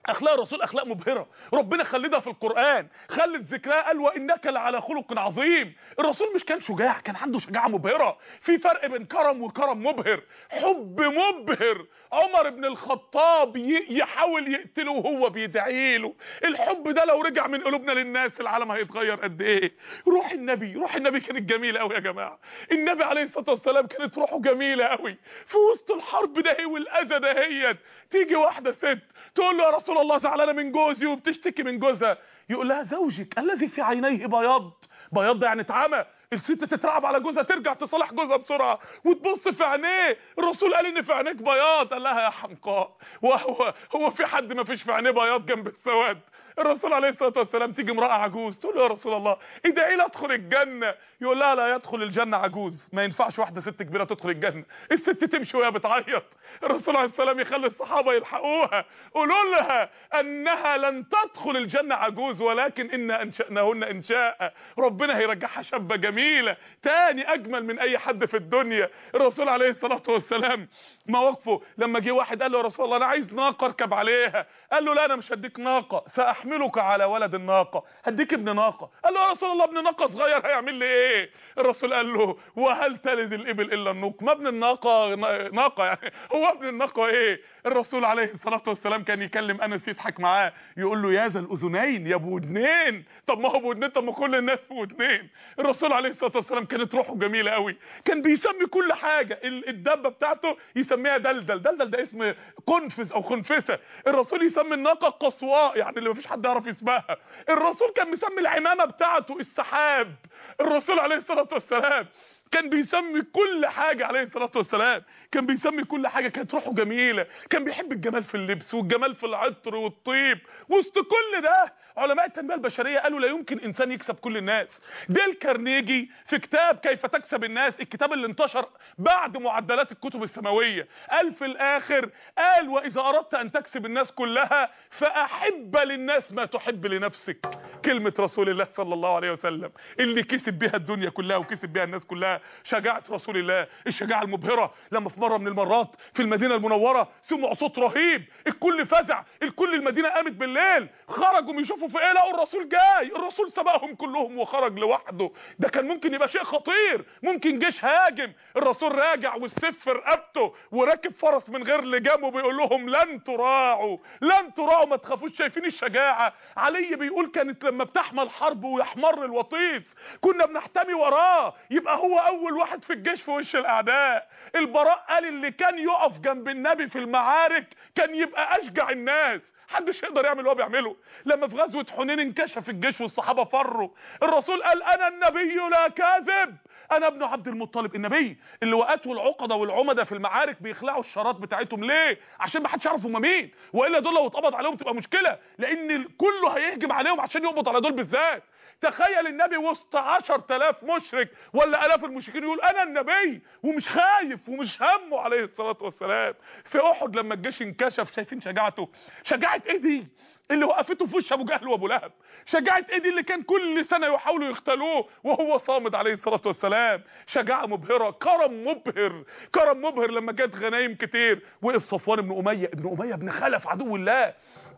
اخلاق الرسول اخلاق مبهره ربنا خلدها في القران خلت ذكرها قال وانك لعلى خلق عظيم الرسول مش كان شجاع كان عنده شجاعه مبهره في فرق بين كرم وكرم مبهر حب مبهر عمر بن الخطاب ي- يحاول يقتله وهو بيدعي له الحب ده لو رجع من قلوبنا للناس العالم هيتغير قد ايه روح النبي روح النبي كانت جميله قوي يا جماعه النبي عليه الصلاه والسلام كانت روحه جميله قوي في وسط الحرب ده هي والاذى دهيت تيجي واحده ست تقول له يا رسول الله زعلانه من جوزي وبتشتكي من جوزها يقول لها زوجك الذي في عينيه بياض بياض ده يعني اتعمى الست تترعب على جوزها ترجع تصالح جوزها بسرعه وتبص في عينيه الرسول قال ان في عينيك بياض قال لها يا حمقاء وهو هو في حد ما فيش في عينيه بياض جنب السواد الرسول عليه الصلاه والسلام تيجي امراه عجوز تقول له يا رسول الله ادعي لي ادخل الجنه يقول لها لا يدخل الجنه عجوز ما ينفعش واحده ست كبيره تدخل الجنه الست تمشي وهي بتعيط الرسول عليه السلام يخلي الصحابه يلحقوها قولوا لها انها لن تدخل الجنه عجوز ولكن ان انشاناهن انشاء ربنا هيرجعها شابه جميله تاني اجمل من اي حد في الدنيا الرسول عليه الصلاه والسلام مواقفه لما جه واحد قال له يا رسول الله انا عايز ناقه اركب عليها قال له لا انا مش هديك ناقه ساحملك على ولد الناقه هديك ابن ناقه قال له يا رسول الله ابن ناقه صغير هيعمل لي ايه الرسول قال له وهل تلد الابل الا النوق ما ابن الناقه ناقه يعني هو ابن الناقه ايه الرسول عليه الصلاه والسلام كان يكلم انس يضحك معاه يقول له يا ذا الاذنين يا ابو ودنين طب ما هو ابو ودنين طب ما كل الناس ابو ودنين الرسول عليه الصلاه والسلام كانت روحه جميله قوي كان بيسمي كل حاجه ال- الدبه بتاعته يسميها دلدل دلدل ده اسم قنفذ او خنفسه الرسول يسمي الناقه قصواء يعني اللي مفيش حد يعرف يسمعها الرسول كان مسمي العمامه بتاعته السحاب الرسول عليه الصلاه والسلام كان بيسمي كل حاجة عليه الصلاة والسلام كان بيسمي كل حاجة كانت روحه جميلة كان بيحب الجمال في اللبس والجمال في العطر والطيب وسط كل ده علماء التنمية البشرية قالوا لا يمكن إنسان يكسب كل الناس ديل كارنيجي في كتاب كيف تكسب الناس الكتاب اللي انتشر بعد معدلات الكتب السماوية قال في الآخر قال وإذا أردت أن تكسب الناس كلها فأحب للناس ما تحب لنفسك كلمة رسول الله صلى الله عليه وسلم اللي كسب بها الدنيا كلها وكسب بها الناس كلها شجاعة رسول الله الشجاعة المبهرة لما في مرة من المرات في المدينة المنورة سمعوا صوت رهيب الكل فزع الكل المدينة قامت بالليل خرجوا يشوفوا في ايه لقوا الرسول جاي الرسول سبقهم كلهم وخرج لوحده ده كان ممكن يبقى شيء خطير ممكن جيش هاجم الرسول راجع والسيف في رقبته وراكب فرس من غير لجام وبيقول لهم لن تراعوا لن تراعوا ما تخافوش شايفين الشجاعة علي بيقول كانت لما بتحمل حرب ويحمر الوطيس كنا بنحتمي وراه يبقى هو اول واحد في الجيش في وش الاعداء البراء قال اللي كان يقف جنب النبي في المعارك كان يبقى اشجع الناس محدش يقدر يعمل اللي هو بيعمله لما في غزوه حنين انكشف الجيش والصحابه فروا الرسول قال انا النبي لا كاذب انا ابن عبد المطلب النبي اللي وقته العقده والعمده في المعارك بيخلعوا الشارات بتاعتهم ليه عشان ما حدش يعرف هم مين والا دول لو اتقبض عليهم تبقى مشكله لان كله هيهجم عليهم عشان يقبض على دول بالذات تخيل النبي وسط 10000 مشرك ولا الاف المشركين يقول انا النبي ومش خايف ومش همه عليه الصلاه والسلام في احد لما الجيش انكشف شايفين شجاعته شجاعه ايه دي اللي وقفته في وش ابو جهل وابو لهب شجاعه ايه دي اللي كان كل سنه يحاولوا يقتلوه وهو صامد عليه الصلاه والسلام شجاعه مبهره كرم مبهر كرم مبهر لما جت غنايم كتير وقف صفوان بن اميه ابن اميه ابن خلف عدو الله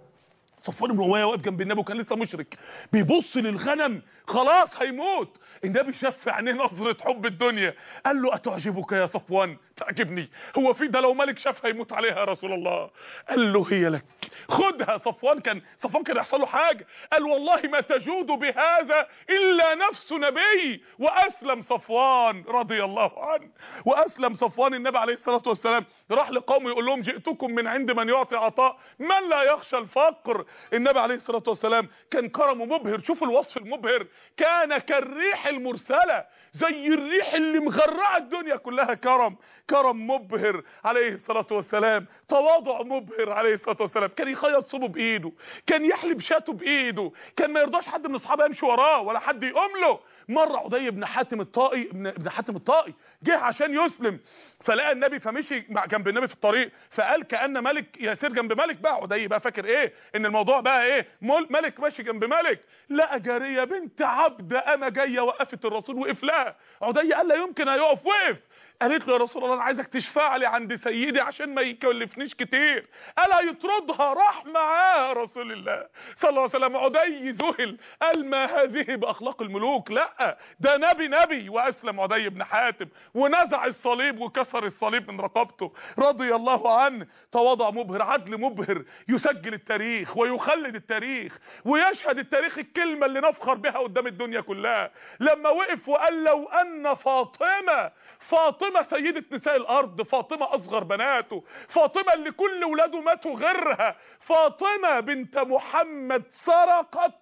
صفوان بن اميه واقف جنب النبي وكان لسه مشرك بيبص للغنم خلاص هيموت النبي شاف في عينيه نظره حب الدنيا قال له اتعجبك يا صفوان تعجبني هو في ده لو ملك شاف هيموت عليها يا رسول الله قال له هي لك خدها صفوان كان صفوان كان يحصل له حاجه قال والله ما تجود بهذا الا نفس نبي واسلم صفوان رضي الله عنه واسلم صفوان النبي عليه الصلاه والسلام راح لقومه يقول لهم جئتكم من عند من يعطي عطاء من لا يخشى الفقر النبي عليه الصلاه والسلام كان كرمه مبهر شوف الوصف المبهر كان كالريح المرسله زي الريح اللي مغرقه الدنيا كلها كرم كرم مبهر عليه الصلاه والسلام تواضع مبهر عليه الصلاه والسلام كان يخيط صوبه بايده كان يحلب شاته بايده كان ما يرضاش حد من اصحابه يمشي وراه ولا حد يقوم له مره عدي بن حاتم الطائي ابن ابن حاتم الطائي جه عشان يسلم فلقى النبي فمشي مع جنب النبي في الطريق فقال كان ملك يسير جنب ملك بقى عدي بقى فاكر ايه ان الموضوع بقى ايه مول ملك ماشي جنب ملك لقى جاريه بنت عبد اما جايه وقفت الرسول وقف لها عدي قال لا يمكن هيقف وقف قالت له يا رسول الله الله انا عايزك تشفع لي عند سيدي عشان ما يكلفنيش كتير الا يطردها راح معاها رسول الله صلى الله عليه وسلم عدي ذهل قال ما هذه باخلاق الملوك لا ده نبي نبي واسلم عدي بن حاتم ونزع الصليب وكسر الصليب من رقبته رضي الله عنه تواضع مبهر عدل مبهر يسجل التاريخ ويخلد التاريخ ويشهد التاريخ الكلمة اللي نفخر بها قدام الدنيا كلها لما وقف وقال لو ان فاطمة فاطمة سيدة نساء الارض فاطمة اصغر بناته فاطمة اللي كل ولاده ماتوا غيرها فاطمة بنت محمد سرقت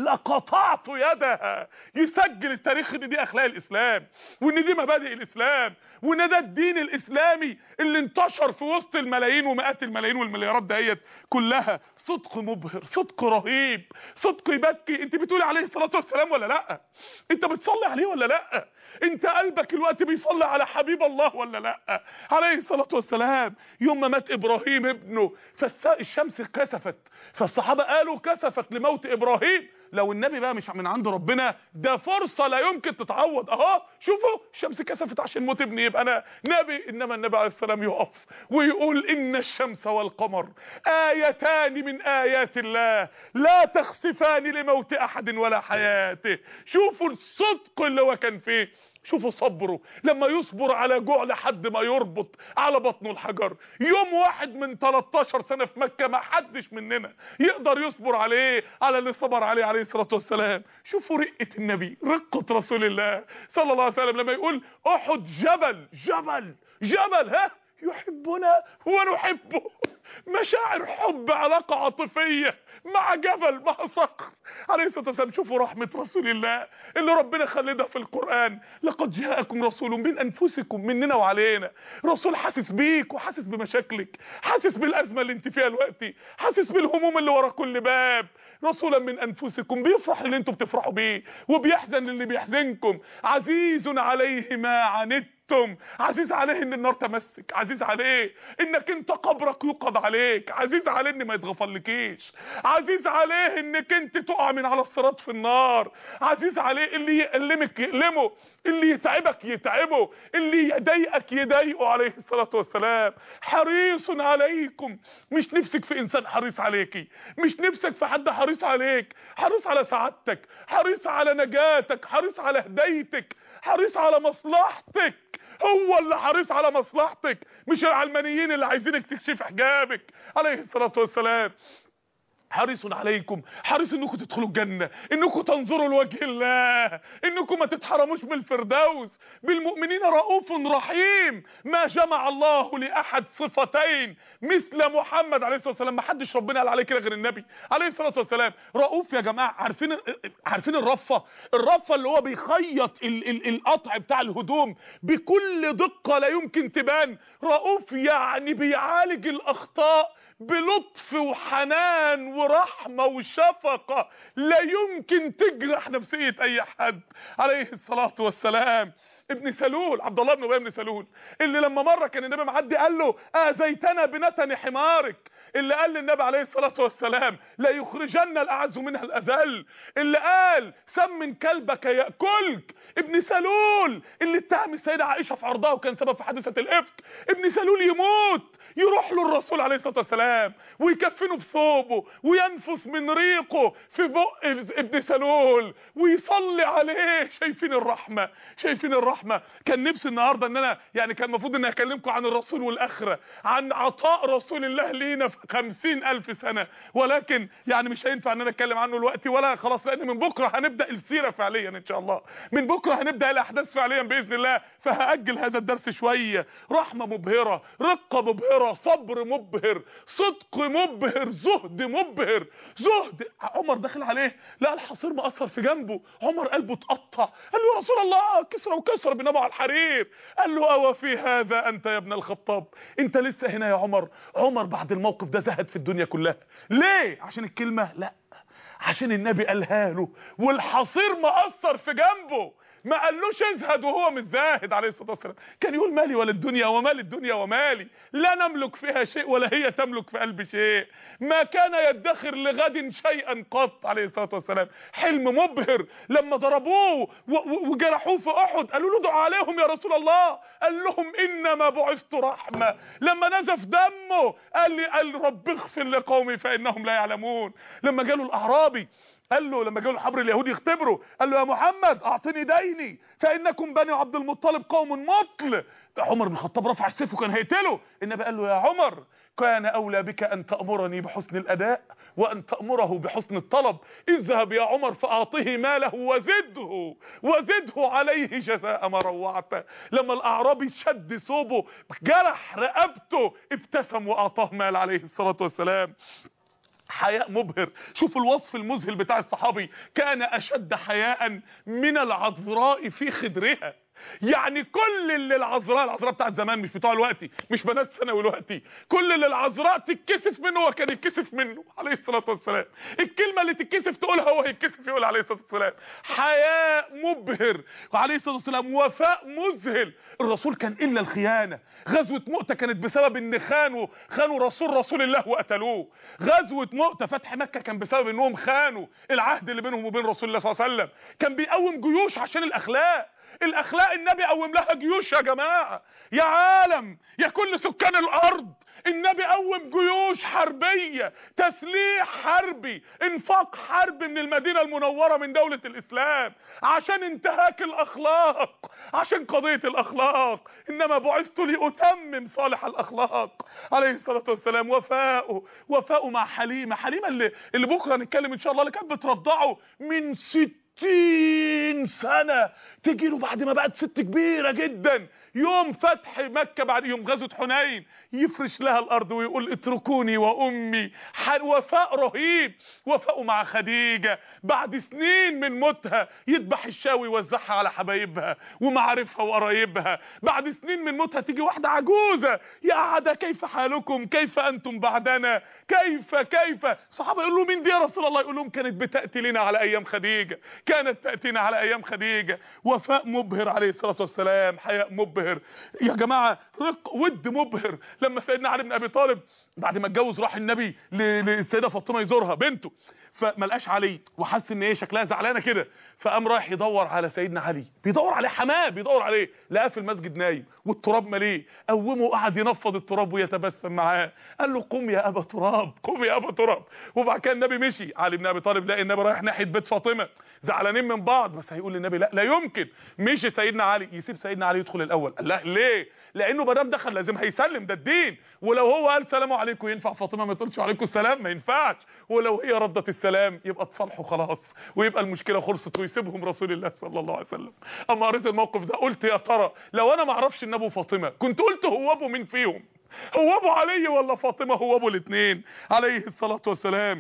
لقطعت يدها يسجل التاريخ ان دي اخلاق الاسلام وان دي مبادئ الاسلام وان ده الدين الاسلامي اللي انتشر في وسط الملايين ومئات الملايين والمليارات دهيت كلها صدق مبهر صدق رهيب صدق يبكي انت بتقولي عليه الصلاه والسلام ولا لا انت بتصلي عليه ولا لا انت قلبك الوقت بيصلي على حبيب الله ولا لا عليه الصلاه والسلام يوم ما مات ابراهيم ابنه فالشمس كسفت فالصحابه قالوا كسفت لموت ابراهيم لو النبي بقى مش من عند ربنا ده فرصة لا يمكن تتعوض اهو شوفوا الشمس كسفت عشان موت ابني يبقى انا نبي انما النبي عليه السلام يقف ويقول ان الشمس والقمر ايتان من ايات الله لا تخسفان لموت احد ولا حياته شوفوا الصدق اللي هو كان فيه شوفوا صبره لما يصبر على جوع لحد ما يربط على بطنه الحجر يوم واحد من 13 سنة في مكة ما حدش مننا يقدر يصبر عليه على اللي صبر عليه عليه الصلاة والسلام شوفوا رقة النبي رقة رسول الله صلى الله عليه وسلم لما يقول احد جبل جبل جبل ها يحبنا ونحبه مشاعر حب علاقة عاطفية مع جبل مع صخر عليه الصلاة والسلام شوفوا رحمة رسول الله اللي ربنا خلدها في القرآن لقد جاءكم رسول من أنفسكم مننا وعلينا رسول حاسس بيك وحاسس بمشاكلك حاسس بالأزمة اللي انت فيها دلوقتي حاسس بالهموم اللي ورا كل باب رسولا من أنفسكم بيفرح اللي انتم بتفرحوا بيه وبيحزن اللي بيحزنكم عزيز عليه ما عنتم انتم عزيز عليه ان النار تمسك عزيز عليه انك انت قبرك يوقظ عليك عزيز عليه ان ما يتغفرلكيش عزيز عليه انك انت تقع من على الصراط في النار عزيز عليه اللي يألمك يألمه اللي يتعبك يتعبه اللي يضايقك يضايقه عليه الصلاة والسلام حريص عليكم مش نفسك في انسان حريص عليكي مش نفسك في حد حريص عليك حريص على سعادتك حريص على نجاتك حريص على هدايتك حريص على مصلحتك هو اللي حريص على مصلحتك مش العلمانيين اللي عايزينك تكشف حجابك عليه الصلاة والسلام حريص عليكم حريص انكم تدخلوا الجنة انكم تنظروا لوجه الله انكم ما تتحرموش من الفردوس بالمؤمنين رؤوف رحيم ما جمع الله لاحد صفتين مثل محمد عليه الصلاة والسلام ما حدش ربنا قال عليه كده غير النبي عليه الصلاة والسلام رؤوف يا جماعة عارفين عارفين الرفة الرفة اللي هو بيخيط ال ال القطع بتاع الهدوم بكل دقة لا يمكن تبان رؤوف يعني بيعالج الاخطاء بلطف وحنان ورحمة وشفقة لا يمكن تجرح نفسية اي حد عليه الصلاة والسلام ابن سلول عبد الله بن ابي بن سلول اللي لما مره كان النبي معدي قال له اذيتنا بنتن حمارك اللي قال للنبي عليه الصلاه والسلام لا يخرجن الاعز منها الاذل اللي قال سمن كلبك ياكلك ابن سلول اللي اتهم السيده عائشه في عرضها وكان سبب في حادثه الافك ابن سلول يموت يروح له الرسول عليه الصلاه والسلام ويكفنه في ثوبه وينفس من ريقه في بق ابن سلول ويصلي عليه شايفين الرحمه شايفين الرحمه كان نفسي النهارده ان انا يعني كان المفروض ان اكلمكم عن الرسول والاخره عن عطاء رسول الله لينا في خمسين الف سنه ولكن يعني مش هينفع ان انا اتكلم عنه دلوقتي ولا خلاص لان من بكره هنبدا السيره فعليا ان شاء الله من بكره هنبدا الاحداث فعليا باذن الله فهاجل هذا الدرس شويه رحمه مبهره رقه مبهره صبر مبهر صدق مبهر زهد مبهر زهد عمر داخل عليه لقى الحصير مأثر في جنبه عمر قلبه اتقطع قال له يا رسول الله كسرى وكسر بنبع على الحرير قال له او في هذا انت يا ابن الخطاب انت لسه هنا يا عمر عمر بعد الموقف ده زهد في الدنيا كلها ليه عشان الكلمه لا عشان النبي قالها له والحصير مأثر في جنبه ما قالوش ازهد وهو مش زاهد عليه الصلاه والسلام كان يقول مالي ولا الدنيا ومال الدنيا ومالي لا نملك فيها شيء ولا هي تملك في قلب شيء ما كان يدخر لغد شيئا قط عليه الصلاه والسلام حلم مبهر لما ضربوه و- و- وجرحوه في احد قالوا له ادعوا عليهم يا رسول الله قال لهم انما بعثت رحمه لما نزف دمه قال لي قال رب اغفر لقومي فانهم لا يعلمون لما جاله الاعرابي قال له لما جاله الحبر اليهودي يختبره قال له يا محمد اعطني ديني فانكم بني عبد المطلب قوم مطل عمر بن الخطاب رفع السيف وكان هيقتله النبي قال له يا عمر كان اولى بك ان تامرني بحسن الاداء وان تامره بحسن الطلب اذهب يا عمر فاعطه ماله وزده وزده عليه جزاء ما روعته لما الاعرابي شد ثوبه جرح رقبته ابتسم واعطاه مال عليه الصلاه والسلام حياء مبهر شوف الوصف المذهل بتاع الصحابي كان اشد حياء من العذراء في خدرها يعني كل اللي العذراء العذراء بتاعت زمان مش بتوع الوقتي مش بنات ثانوي الوقتي كل اللي العذراء تتكسف منه هو كان يتكسف منه عليه الصلاه والسلام الكلمه اللي تتكسف تقولها هو يتكسف يقول عليه الصلاه والسلام حياء مبهر وعليه الصلاه والسلام وفاء مذهل الرسول كان الا الخيانه غزوه مؤتة كانت بسبب ان خانوا خانوا رسول رسول الله وقتلوه غزوه مؤتة فتح مكه كان بسبب انهم خانوا العهد اللي بينهم وبين رسول الله صلى الله عليه وسلم كان بيقوم جيوش عشان الاخلاق الاخلاق النبي قوم لها جيوش يا جماعه يا عالم يا كل سكان الارض النبي قوم جيوش حربيه تسليح حربي انفاق حرب من المدينه المنوره من دوله الاسلام عشان انتهاك الاخلاق عشان قضيه الاخلاق انما بعثت لاتمم صالح الاخلاق عليه الصلاه والسلام وفاءه وفاءه مع حليمه حليمه اللي اللي بكره نتكلم ان شاء الله اللي كانت بترضعه من ست ستين سنة تجي له بعد ما بقت ست كبيرة جدا يوم فتح مكة بعد يوم غزوة حنين يفرش لها الأرض ويقول اتركوني وأمي ح- وفاء رهيب وفاء مع خديجة بعد سنين من موتها يذبح الشاوي يوزعها على حبايبها ومعارفها وقرايبها بعد سنين من موتها تيجي واحدة عجوزة يا عدا كيف حالكم كيف أنتم بعدنا كيف كيف صحابة يقولوا مين دي يا رسول الله يقول لهم كانت بتأتي لنا على أيام خديجة كانت تأتينا على أيام خديجة وفاء مبهر عليه الصلاة والسلام حياء مبهر يا جماعة رق ود مبهر لما سيدنا علي بن أبي طالب بعد ما اتجوز راح النبي ل- للسيدة فاطمة يزورها بنته فما لقاش علي وحس ان ايه شكلها زعلانه كده فقام رايح يدور على سيدنا علي بيدور عليه حماه بيدور عليه لقاه في المسجد نايم والتراب مليه قومه وقعد ينفض التراب ويتبسم معاه قال له قم يا ابا تراب قم يا ابا تراب وبعد كده النبي مشي علي بن ابي طالب لقى النبي رايح ناحيه بيت فاطمه زعلانين من بعض بس هيقول للنبي لا لا يمكن مشي سيدنا علي يسيب سيدنا علي يدخل الاول قال لا ليه لانه ما دام دخل لازم هيسلم ده الدين ولو هو قال سلام عليكم ينفع فاطمه ما تقولش عليكم السلام ما ينفعش ولو هي ردت السلام يبقى تصالحوا خلاص ويبقى المشكله خلصت ويسيبهم رسول الله صلى الله عليه وسلم اما قريت الموقف ده قلت يا ترى لو انا ما اعرفش ان ابو فاطمه كنت قلت هو ابو مين فيهم هو ابو علي ولا فاطمه هو ابو الاثنين عليه الصلاه والسلام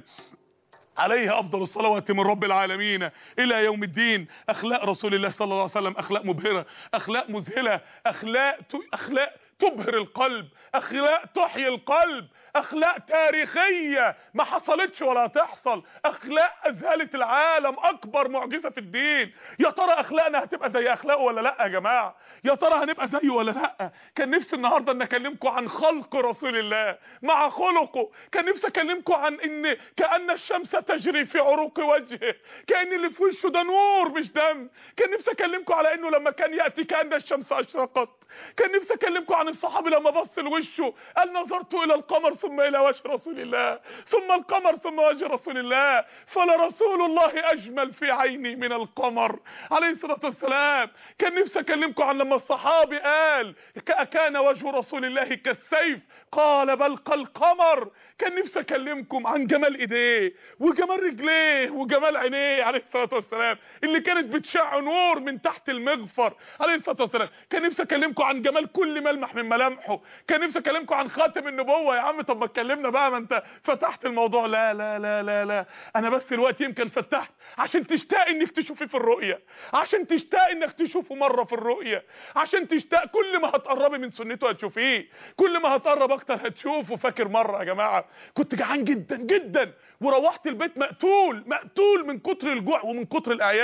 عليه افضل الصلوات من رب العالمين الى يوم الدين اخلاق رسول الله صلى الله عليه وسلم اخلاق مبهره اخلاق مذهله اخلاق ت... اخلاق تبهر القلب اخلاق تحيي القلب اخلاق تاريخيه ما حصلتش ولا هتحصل اخلاق اذهلت العالم اكبر معجزه في الدين يا ترى اخلاقنا هتبقى زي اخلاقه ولا لا يا جماعه يا ترى هنبقى زيه ولا لا كان نفسي النهارده ان اكلمكم عن خلق رسول الله مع خلقه كان نفسي اكلمكم عن ان كان الشمس تجري في عروق وجهه كان اللي في وشه ده نور مش دم كان نفسي اكلمكم على انه لما كان ياتي كان الشمس اشرقت كان نفسي اكلمكم عن الصحابي لما بص لوشه قال نظرت الى القمر ثم الى وجه رسول الله ثم القمر ثم وجه رسول الله فلرسول الله اجمل في عيني من القمر عليه الصلاه والسلام كان نفسي اكلمكم عن لما الصحابي قال ك- كان وجه رسول الله كالسيف قال بل كالقمر كان نفسي اكلمكم عن جمال ايديه وجمال رجليه وجمال عينيه عليه الصلاه والسلام اللي كانت بتشع نور من تحت المغفر عليه الصلاه والسلام كان نفسي اكلمكم عن جمال كل ملمح من ملامحه كان نفسي اكلمكم عن خاتم النبوه يا عم طب ما اتكلمنا بقى ما انت فتحت الموضوع لا لا لا لا لا انا بس الوقت يمكن فتحت عشان تشتاق انك تشوفيه في الرؤيه عشان تشتاق انك تشوفه مره في الرؤيه عشان تشتاق كل ما هتقربي من سنته هتشوفيه كل ما هتقرب اكتر هتشوفه فاكر مره يا جماعه كنت جعان جدا جدا وروحت البيت مقتول مقتول من كتر الجوع ومن كتر الاعياء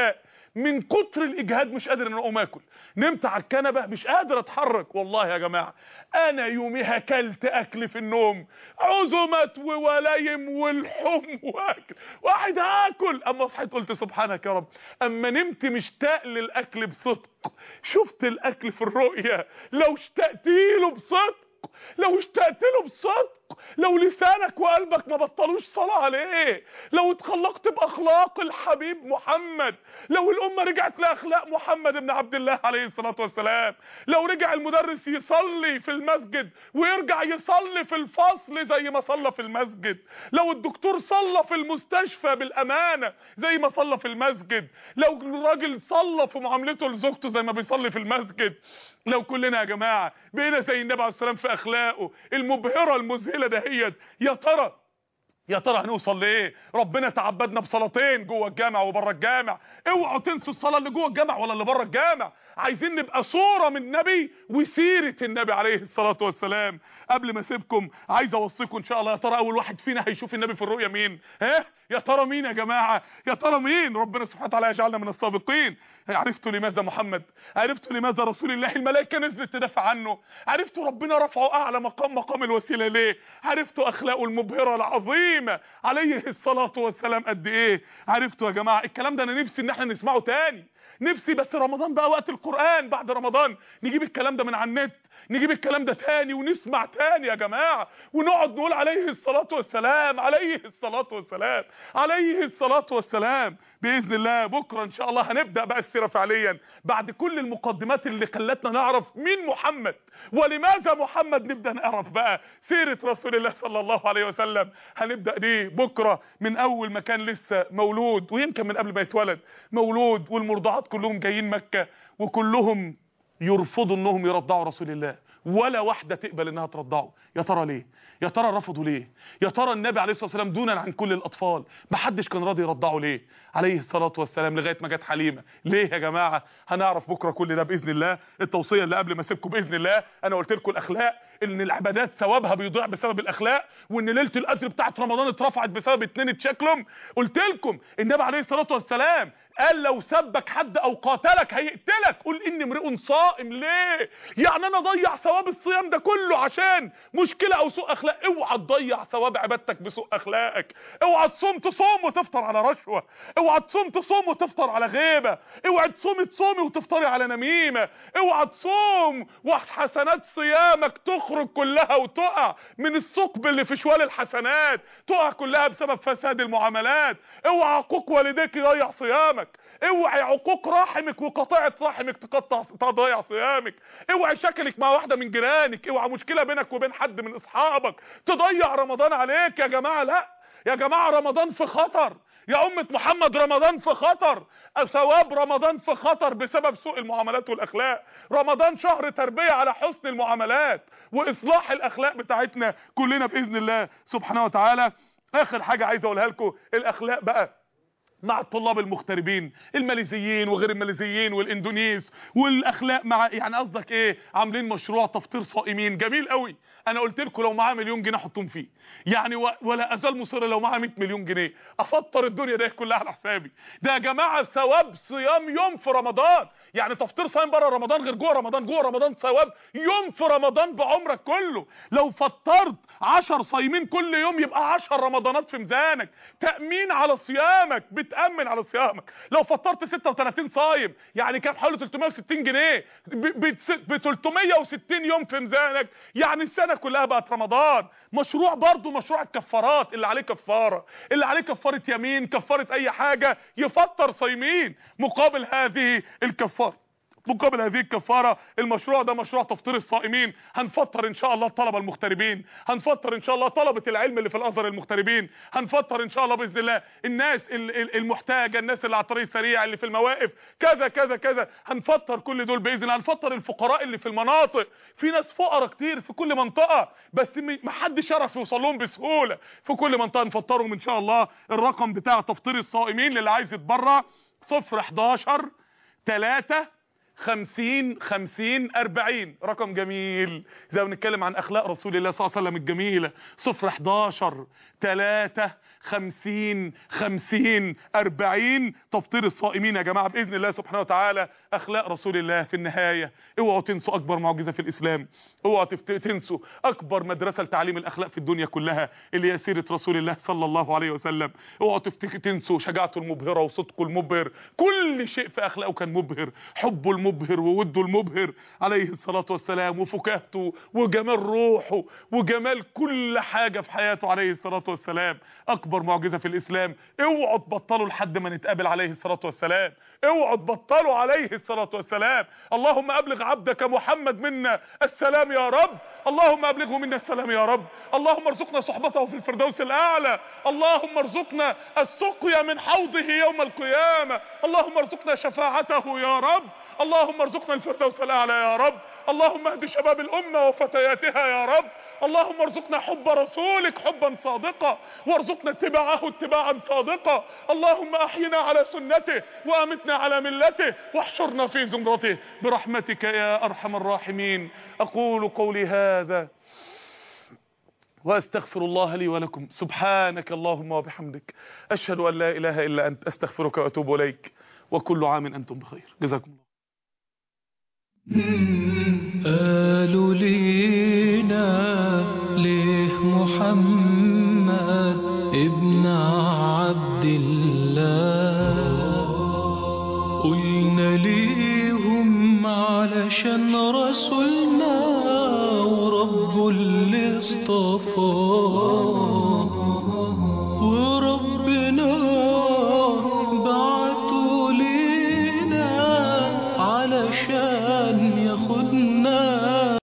من كتر الاجهاد مش قادر ان اقوم اكل نمت على الكنبه مش قادر اتحرك والله يا جماعه انا يوميها كلت اكل في النوم عزومات وولايم والحم واكل واحد هاكل اما صحيت قلت سبحانك يا رب اما نمت مشتاق للاكل بصدق شفت الاكل في الرؤيه لو اشتقت له بصدق لو اشتقت له بصدق لو لسانك وقلبك ما بطلوش صلاة عليه لو اتخلقت باخلاق الحبيب محمد لو الامة رجعت لاخلاق محمد بن عبد الله عليه الصلاة والسلام لو رجع المدرس يصلي في المسجد ويرجع يصلي في الفصل زي ما صلى في المسجد لو الدكتور صلى في المستشفى بالامانة زي ما صلى في المسجد لو الراجل صلى في معاملته لزوجته زي ما بيصلي في المسجد لو كلنا يا جماعة بقينا زي النبي عليه السلام في اخلاقه المبهرة المذهلة دهيت يا ترى يا ترى هنوصل لايه ربنا تعبدنا بصلاتين جوه الجامع وبره الجامع اوعوا تنسوا الصلاه اللي جوه الجامع ولا اللي بره الجامع عايزين نبقى صوره من النبي وسيره النبي عليه الصلاه والسلام قبل ما اسيبكم عايز اوصيكم ان شاء الله يا ترى اول واحد فينا هيشوف النبي في الرؤيا مين ها يا ترى مين يا جماعه يا ترى مين ربنا سبحانه وتعالى يجعلنا من السابقين عرفتوا لماذا محمد عرفتوا لماذا رسول الله الملائكه نزلت تدافع عنه عرفتوا ربنا رفعه اعلى مقام مقام الوسيله ليه عرفتوا اخلاقه المبهره العظيمه عليه الصلاه والسلام قد ايه عرفتوا يا جماعه الكلام ده انا نفسي ان احنا نسمعه تاني نفسي بس رمضان بقى وقت القرآن بعد رمضان نجيب الكلام ده من على النت نجيب الكلام ده تاني ونسمع تاني يا جماعة ونقعد نقول عليه الصلاة والسلام عليه الصلاة والسلام عليه الصلاة والسلام بإذن الله بكرة إن شاء الله هنبدأ بقى السيرة فعليا بعد كل المقدمات اللي خلتنا نعرف مين محمد ولماذا محمد نبدأ نعرف بقى سيرة رسول الله صلى الله عليه وسلم هنبدأ دي بكرة من أول ما كان لسه مولود ويمكن من قبل ما يتولد مولود والمرضعات كلهم جايين مكة وكلهم يرفضوا انهم يرضعوا رسول الله ولا واحده تقبل انها ترضعه يا ترى ليه يا ترى رفضوا ليه يا ترى النبي عليه الصلاه والسلام دونا عن كل الاطفال ما حدش كان راضي يرضعه ليه عليه الصلاه والسلام لغايه ما جت حليمه ليه يا جماعه هنعرف بكره كل ده باذن الله التوصيه اللي قبل ما اسيبكم باذن الله انا قلت لكم الاخلاق ان العبادات ثوابها بيضيع بسبب الاخلاق وان ليله القدر بتاعت رمضان اترفعت بسبب اتنين اتشكلهم قلت لكم النبي عليه الصلاه والسلام قال لو سبك حد او قاتلك هيقتلك قول اني امرئ صائم ليه يعني انا اضيع ثواب الصيام ده كله عشان مشكله او سوء اخلاق اوعى تضيع ثواب عبادتك بسوء اخلاقك اوعى تصوم تصوم وتفطر على رشوه اوعى تصوم تصوم وتفطر على غيبه اوعى تصومي تصومي وتفطري على نميمه اوعى تصوم وحسنات صيامك تخرج كلها وتقع من الثقب اللي في شوال الحسنات تقع كلها بسبب فساد المعاملات اوعى عقوق والديك يضيع صيامك اوعي عقوق رحمك وقطيعه رحمك تقطع تضيع صيامك اوعي شكلك مع واحده من جيرانك اوعى مشكله بينك وبين حد من اصحابك تضيع رمضان عليك يا جماعه لا يا جماعه رمضان في خطر يا أمة محمد رمضان في خطر ثواب رمضان في خطر بسبب سوء المعاملات والأخلاق رمضان شهر تربية على حسن المعاملات وإصلاح الأخلاق بتاعتنا كلنا بإذن الله سبحانه وتعالى آخر حاجة عايز أقولها لكم الأخلاق بقى مع الطلاب المغتربين الماليزيين وغير الماليزيين والاندونيس والاخلاق مع يعني قصدك ايه عاملين مشروع تفطير صائمين جميل قوي انا قلت لكم لو معاه مليون جنيه احطهم فيه يعني و... ولا ازال مصر لو معاه 100 مليون جنيه افطر الدنيا دي كلها على حسابي ده يا جماعه ثواب صيام يوم في رمضان يعني تفطير صايم بره رمضان غير جوه رمضان جوه رمضان ثواب يوم في رمضان بعمرك كله لو فطرت 10 صايمين كل يوم يبقى 10 رمضانات في ميزانك تامين على صيامك بتامن على صيامك لو فطرت 36 صايم يعني كام حوالي 360 جنيه ب 360 يوم في ميزانك يعني السنه كلها بقت رمضان مشروع برضه مشروع الكفارات اللي عليه كفاره اللي عليه كفاره يمين كفاره اي حاجه يفطر صايمين مقابل هذه الكفاره مقابل هذه الكفارة المشروع ده مشروع تفطير الصائمين هنفطر ان شاء الله الطلبة المغتربين هنفطر ان شاء الله طلبة العلم اللي في الازهر المغتربين هنفطر ان شاء الله باذن الله الناس المحتاجة الناس اللي على الطريق السريع اللي في المواقف كذا كذا كذا هنفطر كل دول باذن الله هنفطر الفقراء اللي في المناطق في ناس فقراء كتير في كل منطقة بس ما حدش يعرف يوصل لهم بسهولة في كل منطقة نفطرهم ان شاء الله الرقم بتاع تفطير الصائمين للي عايز يتبرع 0 11 3 خمسين خمسين أربعين رقم جميل زي ما بنتكلم عن أخلاق رسول الله صلى الله عليه وسلم الجميلة صفر 11 تلاتة خمسين خمسين أربعين تفطير الصائمين يا جماعة بإذن الله سبحانه وتعالى أخلاق رسول الله في النهاية اوعوا تنسوا أكبر معجزة في الإسلام اوعوا تفت- تنسوا أكبر مدرسة لتعليم الأخلاق في الدنيا كلها اللي هي سيرة رسول الله صلى الله عليه وسلم اوعوا تفتك- تنسوا شجاعته المبهرة وصدقه المبهر كل شيء في أخلاقه كان مبهر حبه المبهر ووده المبهر عليه الصلاة والسلام وفكاهته وجمال روحه وجمال كل حاجة في حياته عليه الصلاة والسلام أكبر معجزة في الإسلام اوعوا تبطلوا لحد ما نتقابل عليه الصلاة والسلام اوعوا تبطلوا عليه الصلاة والسلام اللهم أبلغ عبدك محمد منا السلام يا رب اللهم أبلغه منا السلام يا رب اللهم ارزقنا صحبته في الفردوس الأعلى اللهم ارزقنا السقيا من حوضه يوم القيامة اللهم ارزقنا شفاعته يا رب اللهم ارزقنا الفردوس الأعلى يا رب اللهم اهد شباب الأمة وفتياتها يا رب اللهم ارزقنا حب رسولك حبا صادقا وارزقنا اتباعه اتباعا صادقا اللهم احينا على سنته وامتنا على ملته واحشرنا في زمرته برحمتك يا ارحم الراحمين اقول قولي هذا واستغفر الله لي ولكم سبحانك اللهم وبحمدك اشهد ان لا اله الا انت استغفرك واتوب اليك وكل عام انتم بخير جزاكم الله قالوا لينا ليه محمد ابن عبد الله قلنا ليهم علشان رسولنا ورب اللي اصطفاه